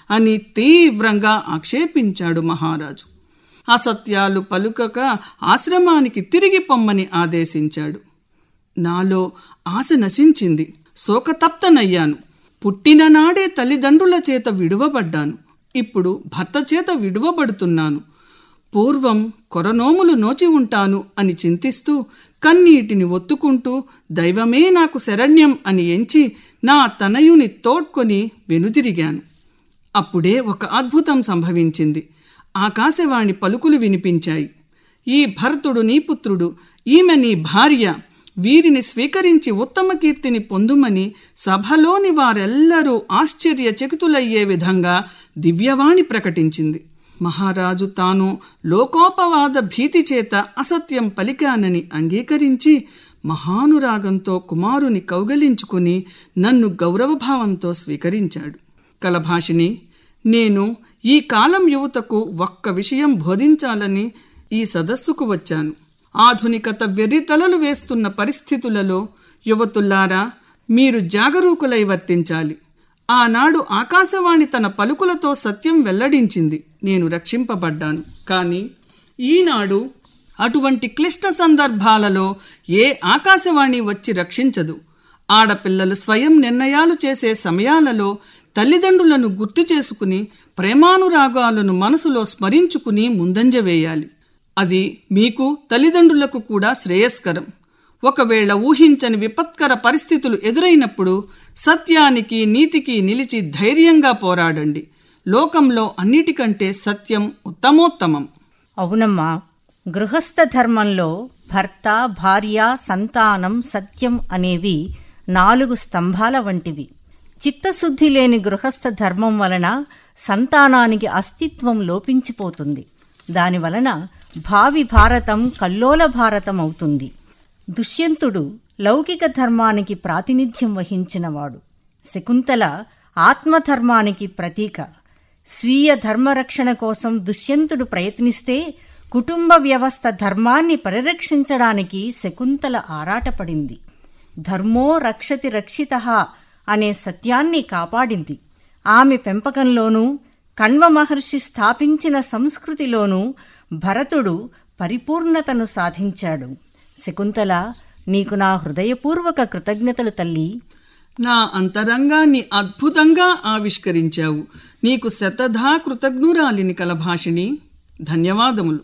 అని తీవ్రంగా ఆక్షేపించాడు మహారాజు అసత్యాలు పలుకక ఆశ్రమానికి తిరిగి పొమ్మని ఆదేశించాడు నాలో ఆశ నశించింది శోకతప్తనయ్యాను పుట్టిన నాడే తల్లిదండ్రుల చేత విడువబడ్డాను ఇప్పుడు భర్త చేత విడువబడుతున్నాను పూర్వం కొరనోములు నోచి ఉంటాను అని చింతిస్తూ కన్నీటిని ఒత్తుకుంటూ దైవమే నాకు శరణ్యం అని ఎంచి నా తనయుని తోడ్కొని వెనుదిరిగాను అప్పుడే ఒక అద్భుతం సంభవించింది ఆకాశవాణి పలుకులు వినిపించాయి ఈ భరతుడు నీ పుత్రుడు ఈమె నీ భార్య వీరిని స్వీకరించి ఉత్తమ కీర్తిని పొందుమని సభలోని వారెల్లరూ ఆశ్చర్యచకితులయ్యే విధంగా దివ్యవాణి ప్రకటించింది మహారాజు తాను లోకోపవాద భీతి చేత అసత్యం పలికానని అంగీకరించి మహానురాగంతో కుమారుని కౌగలించుకుని నన్ను గౌరవభావంతో స్వీకరించాడు కలభాషిని నేను ఈ కాలం యువతకు ఒక్క విషయం బోధించాలని ఈ సదస్సుకు వచ్చాను ఆధునికత వెర్రితలలు వేస్తున్న పరిస్థితులలో యువతుల్లారా మీరు జాగరూకులై వర్తించాలి ఆనాడు ఆకాశవాణి తన పలుకులతో సత్యం వెల్లడించింది నేను రక్షింపబడ్డాను కానీ ఈనాడు అటువంటి క్లిష్ట సందర్భాలలో ఏ ఆకాశవాణి వచ్చి రక్షించదు ఆడపిల్లలు స్వయం నిర్ణయాలు చేసే సమయాలలో తల్లిదండ్రులను గుర్తు చేసుకుని ప్రేమానురాగాలను మనసులో స్మరించుకుని ముందంజ వేయాలి అది మీకు తల్లిదండ్రులకు కూడా శ్రేయస్కరం ఒకవేళ ఊహించని విపత్కర పరిస్థితులు ఎదురైనప్పుడు సత్యానికి నీతికి నిలిచి ధైర్యంగా పోరాడండి లోకంలో అన్నిటికంటే సత్యం ఉత్తమోత్తమం అవునమ్మా గృహస్థ ధర్మంలో భర్త భార్య సంతానం సత్యం అనేవి నాలుగు స్తంభాల వంటివి చిత్తశుద్ధి లేని గృహస్థ ధర్మం వలన సంతానానికి అస్తిత్వం లోపించిపోతుంది దానివలన భావి భారతం కల్లోల భారతం అవుతుంది దుష్యంతుడు లౌకిక ధర్మానికి ప్రాతినిధ్యం వహించినవాడు శకుంతల ఆత్మధర్మానికి ప్రతీక స్వీయ ధర్మరక్షణ కోసం దుష్యంతుడు ప్రయత్నిస్తే కుటుంబ వ్యవస్థ ధర్మాన్ని పరిరక్షించడానికి శకుంతల ఆరాటపడింది ధర్మో రక్షతి రక్షిత అనే సత్యాన్ని కాపాడింది ఆమె పెంపకంలోనూ కణ్వ మహర్షి స్థాపించిన సంస్కృతిలోనూ భరతుడు పరిపూర్ణతను సాధించాడు శకుంతల నీకు నా హృదయపూర్వక కృతజ్ఞతలు తల్లి నా అంతరంగాన్ని అద్భుతంగా ఆవిష్కరించావు నీకు శతధా కృతజ్ఞురాలిని కలభాషిణి ధన్యవాదములు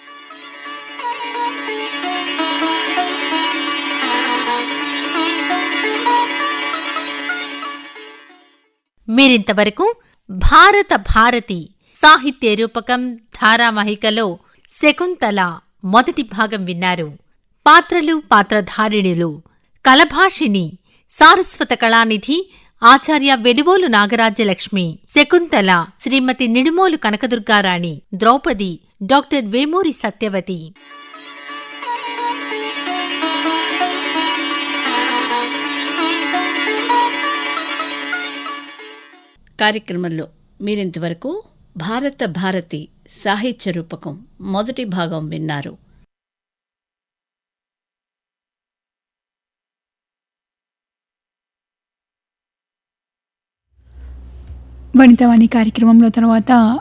మీరింతవరకు భారత భారతి సాహిత్య రూపకం ధారావాహికలో శకుంతల మొదటి భాగం విన్నారు పాత్రలు పాత్రధారిణులు కలభాషిణి సారస్వత కళానిధి ఆచార్య వెడువోలు నాగరాజ్యలక్ష్మి శకుంతల శ్రీమతి నిడుమోలు కనకదుర్గారాణి ద్రౌపది డాక్టర్ వేమూరి సత్యవతి కార్యక్రమంలో మీరింతవరకు భారత భారతి సాహిత్య రూపకం మొదటి భాగం విన్నారు వనితవాణి కార్యక్రమంలో తర్వాత